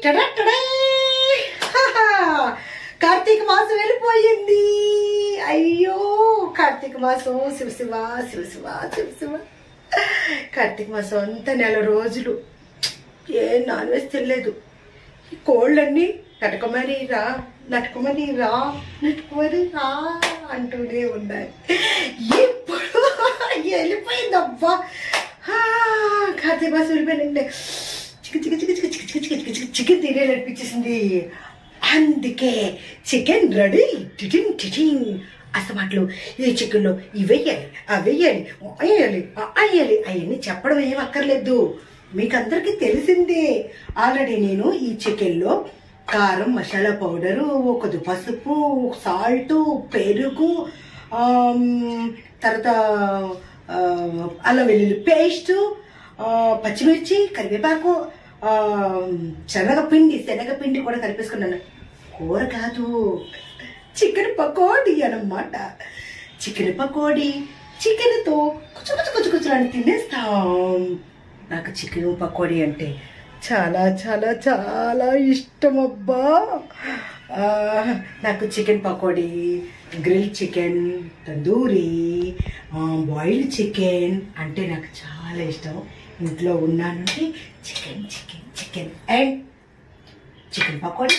Ta-da ta-da హాహా. కార్తీక మాసం వెళ్ళిపోయింది అయ్యో కార్తీక మాసం శివశివ శివశివ శివశివ కార్తీక మాసం అంతా నెల రోజులు ఏ నాన్ వెజ్ తినలేదు ఈ కోళ్ళన్నీ నటకమని రా నటకమని రా నటకమని రా అంటూనే ఉన్నాయి ఇప్పుడు వెళ్ళిపోయిందబ్బా ఆ, కార్తీక మాసం వెళ్ళిపోయిందంటే chicken chicken chicken chicken chicken chicken chicken chicken chicken తినేయాలనిపించేసింది అందుకే చికెన్ రెడీ టిటిన్ టిటిన్ అసమాట్లు ఈ చికెన్లో ఇవి వెయ్యాలి అవి వెయ్యాలి వేయాలి అయ్యాలి అవన్నీ చెప్పడం ఏం అక్కర్లేదు మీకు అందరికీ తెలిసిందే ఆల్రెడీ నేను ఈ చికెన్లో కారం మసాలా పౌడరు కొద్ది పసుపు సాల్ట్ పెరుగు ఆమ్, తర్వాత ఆ, అల్లం వెల్లుల్లి పేస్టు ఆ, పచ్చిమిర్చి కరివేపాకు ఆ, శనగపిండి శనగపిండి కూడా కలిపేసుకున్నాను కూర కాదు చికెన్ పకోడీ అన్నమాట చికెన్ పకోడీ చికెన్తో కుచ్చు కుచ్చు కుచ్చు కుచ్చు అని తినేస్తాం నాకు చికెన్ పకోడీ అంటే చాలా చాలా చాలా ఇష్టం అబ్బా ఆ, నాకు chicken pakodi grill chicken tandoori boiled chicken అంటే నాకు చాలా ఇష్టం ఇంట్లో ఉన్నానంటే chicken chicken chicken and chicken pakodi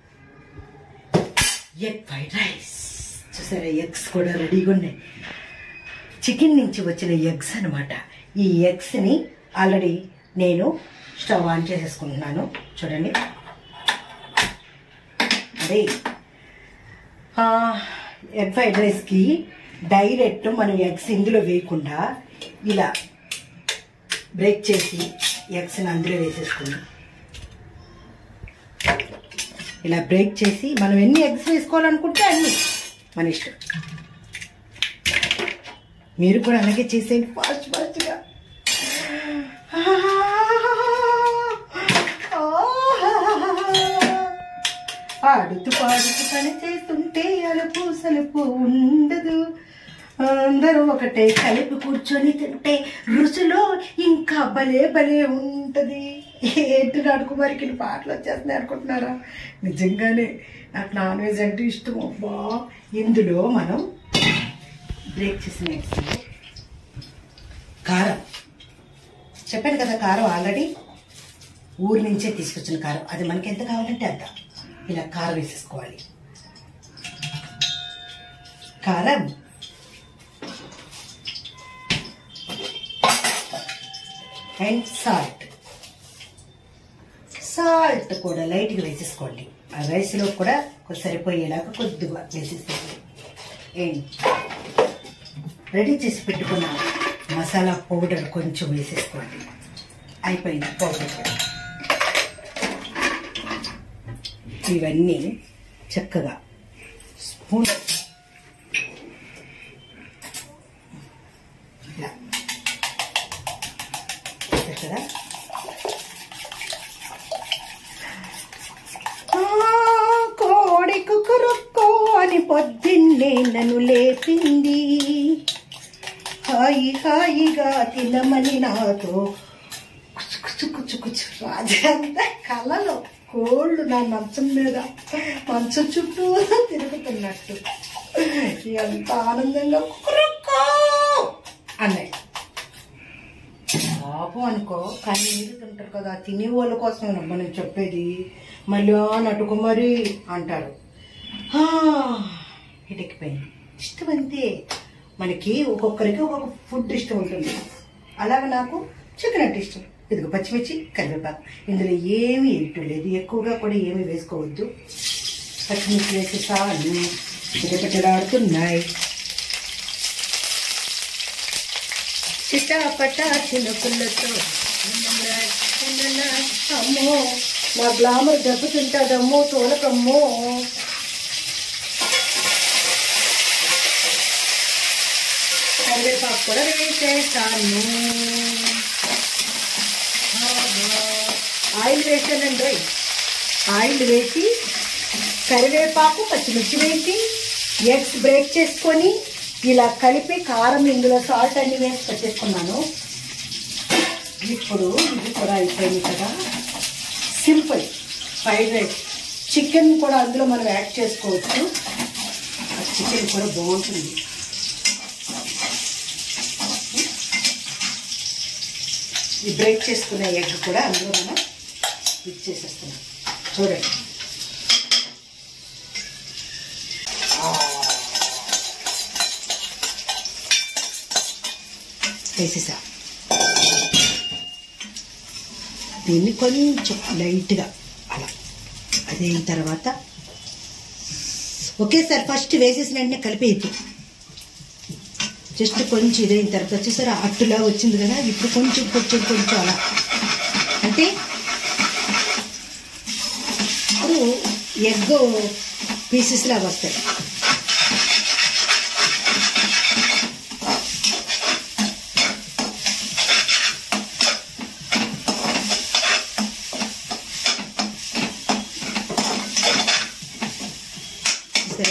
egg fried rice చూసారా ఎగ్స్ కూడా రెడీగా ఉన్నాయి చికెన్ నుంచి వచ్చిన ఎగ్స్ అనమాట ఈ ఎగ్స్ని ఆల్రెడీ నేను స్టవ్ ఆన్ చేసేసుకుంటున్నాను చూడండి అదే ఎగ్ ఫ్రైడ్ రైస్కి డైరెక్ట్ మనం ఎగ్స్ ఇందులో వేయకుండా ఇలా బ్రేక్ చేసి ఎగ్స్ని అందులో వేసేసుకున్నాం ఇలా బ్రేక్ చేసి మనం ఎన్ని ఎగ్స్ వేసుకోవాలనుకుంటే అన్ని మన ఇష్టం మీరు కూడా అలాగే చేసేయండి ఫాస్ట్ ఫాస్ట్గా ఆడుతూ పాడుతూ పని చేస్తుంటే అలుపు సలుపు ఉండదు అందరూ ఒకటే కలిపి కూర్చొని తింటే రుచిలో ఇంకా భలే భలే ఉంటది ఏంటి నడుకుమరికి పాటలు వచ్చేస్తున్నాయి అనుకుంటున్నారా నిజంగానే నాకు నాన్ వెజ్ అంటే ఇష్టం అబ్బా ఇందులో మనం బ్రేక్ చేసిన eggs. కారం చెప్పాను కదా కారం ఆల్రెడీ ఊరి నుంచే తీసుకొచ్చిన కారం అది మనకి ఎంత కావాలంటే అంత ఇలా కారం వేసేసుకోవాలి కారం అండ్ సాల్ట్ సాల్ట్ కూడా లైట్గా వేసేసుకోండి ఆ రైస్లో కూడా కొంచెం సరిపోయేలాగా కొద్దిగా వేసేసుకోండి అండ్ రెడీ చేసి పెట్టుకున్న మసాలా పౌడర్ కొంచెం వేసేసుకోండి అయిపోయింది పౌడర్ కూడా ఇవన్నీ చక్కగా స్పూన్ ఇలా చక్కగా ఆ, కోడి కుకురుక్కో అని పొద్దున్నే నన్ను లేపింది హాయి హాయిగా తినమని నాతో కుచ్చు కుచ్చు కుచ్చు కుచ్చు రాజంతా కలలో కోళ్ళు నా మంచం మీద మంచం చుట్టూ తిరుగుతున్నట్టు ఎంత ఆనందంగా కుకురుక్కో అన్నాయి పాపం అనుకో కానీ మీరు తింటారు కదా తినే వాళ్ళ కోసం మనం చెప్పేది మళ్ళీ "ఆ, నటుకుమరి అంటారు "ఆ, ఇటెక్కిపోయింది ఇష్టం అంతే మనకి ఒక్కొక్కరికి ఒక్కొక్క ఫుడ్ ఇష్టం ఉంటుంది అలాగే నాకు చికెన్ అంటే ఇష్టం ఇదిగో పచ్చిమిర్చి కరివేపాకు ఇందులో ఏమీ ఇటు లేదు ఎక్కువగా కూడా ఏమీ వేసుకోవద్దు పచ్చిమిర్చి వేసి చాలు చిటపటలాడుతున్నాయి చిటాపట చినుకులతో అమ్మో నా గ్లామర్ దెబ్బతింటాదమ్మో తోలకమ్మో కరివేపాకు కూడా వేసేసాను ఆయిల్ వేసానండి ఆయిల్ వేసి కరివేపాకు పచ్చిమిర్చి వేసి ఎగ్స్ బ్రేక్ చేసుకొని ఇలా కలిపి కారం ఇందులో సాల్ట్ అన్ని వేసి పెట్టేసుకున్నాను ఇప్పుడు ఇది కూడా అయిపోయింది కదా సింపుల్ ఫ్రైడ్ రైస్ చికెన్ కూడా అందులో మనం యాడ్ చేసుకోవచ్చు ఆ చికెన్ కూడా బాగుంటుంది ఈ బ్రేక్ చేసుకునే ఎగ్ కూడా అందులో మనం మిక్స్ చేసేస్తున్నాం చూడండి వేసేసా దీన్ని కొంచెం లైట్గా అలా అదే తర్వాత ఒకేసారి ఫస్ట్ వేసేసిన వెంటనే కలిపేయద్దు జస్ట్ కొంచెం ఇదైన తర్వాత వచ్చేసరి అట్టులా వచ్చింది కదా ఇప్పుడు కొంచెం కొంచెం కొంచెం అలా అంటే ఇప్పుడు ఎగ్ పీసెస్ లాగా వస్తాయి చూసారా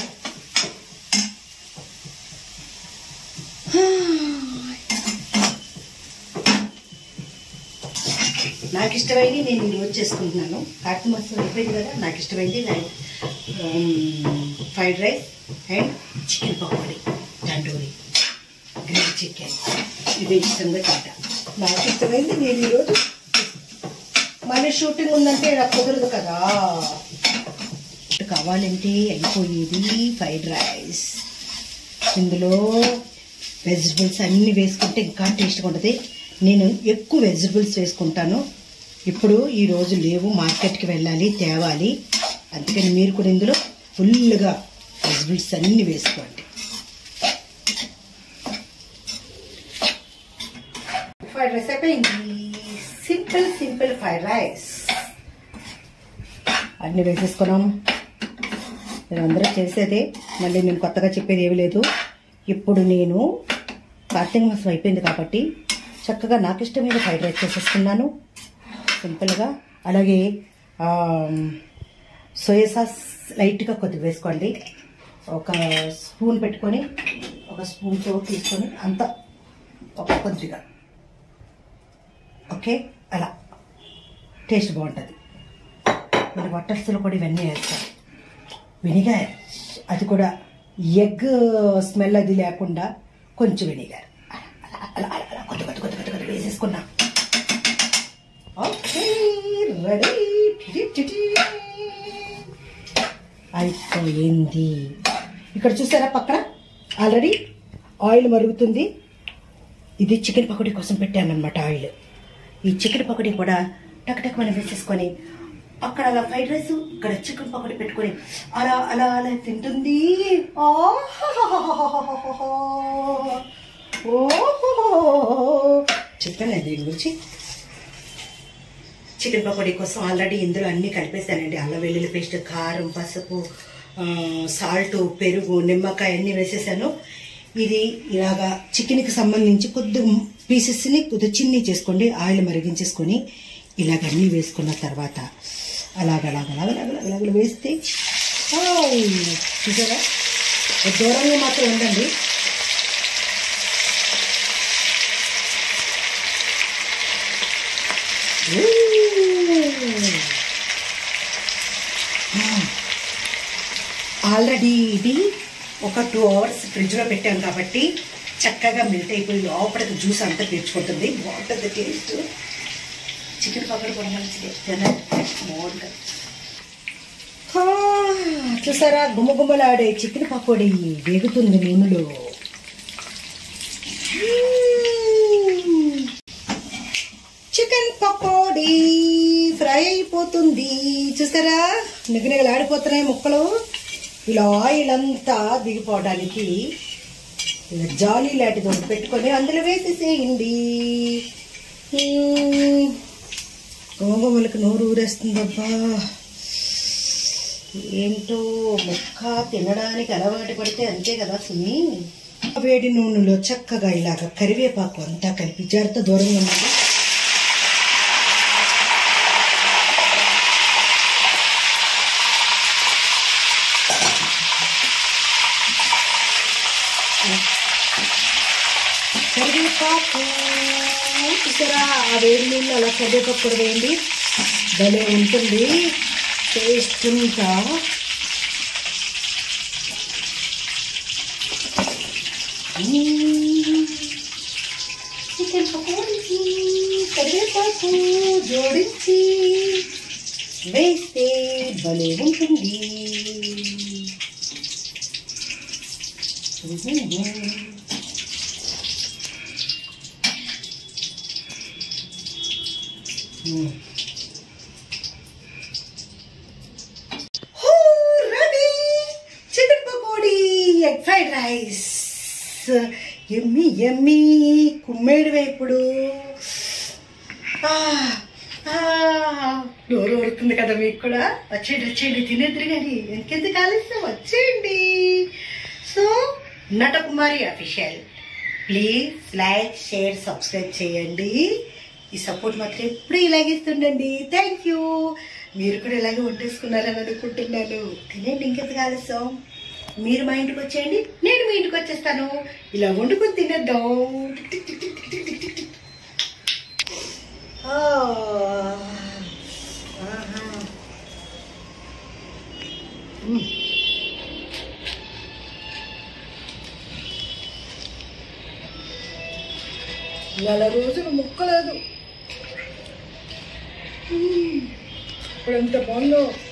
నాకు ఇష్టమైంది నేను ఈరోజు చేసుకుంటున్నాను కార్తీక మాసం అయిపోయింది కదా నాకు ఇష్టమైంది like fried rice and chicken pakodi tandoori grill chicken ఇది ఇష్టంగా తింటా నాకు ఇష్టమైంది నేను ఈరోజు మళ్ళీ షూటింగ్ ఉందంటే నాకు కుదరదు కదా కావాలంటే అయిపోయేది ఫ్రైడ్ రైస్ ఇందులో వెజిటబుల్స్ అన్నీ వేసుకుంటే ఇంకా టేస్ట్గా ఉంటుంది నేను ఎక్కువ వెజిటబుల్స్ వేసుకుంటాను ఇప్పుడు ఈ రోజు లేవు మార్కెట్కి వెళ్ళాలి తేవాలి అందుకని మీరు కూడా ఇందులో ఫుల్గా వెజిటబుల్స్ అన్నీ వేసుకోండి ఫ్రైడ్ రైస్ అయిపోయింది సింపుల్ సింపుల్ ఫ్రైడ్ రైస్ అన్నీ వేసేసుకున్నాం నేను అందరూ చేసేదే మళ్ళీ నేను కొత్తగా చెప్పేది ఏమీ లేదు ఇప్పుడు నేను కార్తీక మాసం అయిపోయింది కాబట్టి చక్కగా నాకు ఇష్టమైన ఫ్రైడ్ రైస్ చేసేసుకున్నాను సింపుల్గా అలాగే ఆ, సోయా సాస్ లైట్గా కొద్దిగా వేసుకోండి ఒక స్పూన్ పెట్టుకొని ఒక స్పూన్తో తీసుకొని అంత ఒక కొద్దిగా ఓకే అలా టేస్ట్ బాగుంటుంది మన వట్టర్స్లో కూడా ఇవన్నీ వేస్తాం వెనిగర్ అది కూడా ఎగ్ స్మెల్ అది లేకుండా కొంచెం వెనిగర్ అలా అలా అలా కొద్ది కొద్ది కొద్ది కొద్ది కొద్ది వేసేసుకున్నా ఓకే రెడీ అయిపోయింది ఇక్కడ చూసారా పక్కన ఆల్రెడీ ఆయిల్ మరుగుతుంది ఇది చికెన్ పకోడీ కోసం పెట్టాను అనమాట ఆయిల్ ఈ చికెన్ పకోడీ కూడా టక్ టక్ మనం వేసేసుకొని అక్కడ అలా ఫ్రైడ్ రైస్ ఇక్కడ చికెన్ పకోడీ పెట్టుకొని అలా అలా అలా తింటుంది ఆహాహాహాహాహాహా. ఓహోహోహోహో. చెప్పాను దీని గురించి చికెన్ పకోడీ కోసం ఆల్రెడీ ఇందులో అన్నీ కలిపేసానండి అల్లం వెల్లుల్లి పేస్ట్ కారం పసుపు సాల్ట్ పెరుగు నిమ్మకాయ అన్నీ వేసేసాను ఇది ఇలాగా చికెన్కి సంబంధించి కొద్ది పీసెస్ని కొద్ది చిన్ని చేసుకోండి ఆయిల్ మరిగించేసుకొని ఇలాగ అన్నీ వేసుకున్న తర్వాత అలాగ అలాగ అలాగ అలాగ అలాగ వేస్తే ఆయ్, చూసారా దూరంగా మాత్రం ఉండండి ఆల్రెడీ ఇది ఒక టూ అవర్స్ ఫ్రిడ్జ్లో పెట్టాం కాబట్టి చక్కగా మెల్ట్ అయిపోయి లోపలికి జ్యూస్ అంతా పీల్చుకుంటుంది బాగుంటుంది టేస్ట్ చికెన్ పకోడీ కూడా మంచిది తినండి బాగుంటుంది ఆ, చూసారా గుమ్మగుమ్మలాడే చికెన్ పకోడీ వేగుతుంది నూనెలో చికెన్ పకోడీ ఫ్రై అయిపోతుంది చూసారా నిగనిగలు ఆడిపోతున్నాయి ముక్కలు ఇలా ఆయిల్ అంతా దిగిపోవడానికి ఇలా జాలీ లాంటిది ఒకటి పెట్టుకొని అందులో వేసేసేయండి మ్మ్. గోంగూమలకు నోరు ఊరేస్తుందబ్బా ఏంటో ముక్క తినడానికి అలవాటు పడితే అంతే కదా సుమి వేడి నూనెలో చక్కగా ఇలాగ కరివేపాకు అంతా కలిపి జాగ్రత్త దూరంగా ఉన్నది కరివేపాకు చూసారా ఆ వేడి నీళ్ళు అలా కరివేపాకు కూడా వేయండి భలే ఉంటుంది చేస్తుంటా చికెన్ పకోడీకి కరివేపాకు జోడించి వేస్తే భలే ఉంటుంది ready chicken pakodi egg fried rice ఎమ్మి ఎమ్మి కుమ్మేడు వేపుడు నోరు ఊరుతుంది కదా మీకు కూడా వచ్చేయండి వచ్చేయండి తినేద్దరు కానీ ఇంకెందుకు ఆలస్యం వచ్చేయండి so Natakumari official please like share subscribe చేయండి ఈ సపోర్ట్ మాత్రం ఎప్పుడు ఇలాగిస్తుండండి థ్యాంక్ యూ మీరు కూడా ఇలాగే వంటేసుకున్నారని అనుకుంటున్నాను తినండి ఇంకెందుకు ఆలస్యం మీరు మా ఇంటికి వచ్చేయండి నేను మీ ఇంటికి వచ్చేస్తాను ఇలా వండుకొని తినేద్దాం ఆ, ఆహా. మ్మ్. నెల రోజులు ముక్కలేదు మ్మ్. ఇప్పుడు ఎంత బాగుందో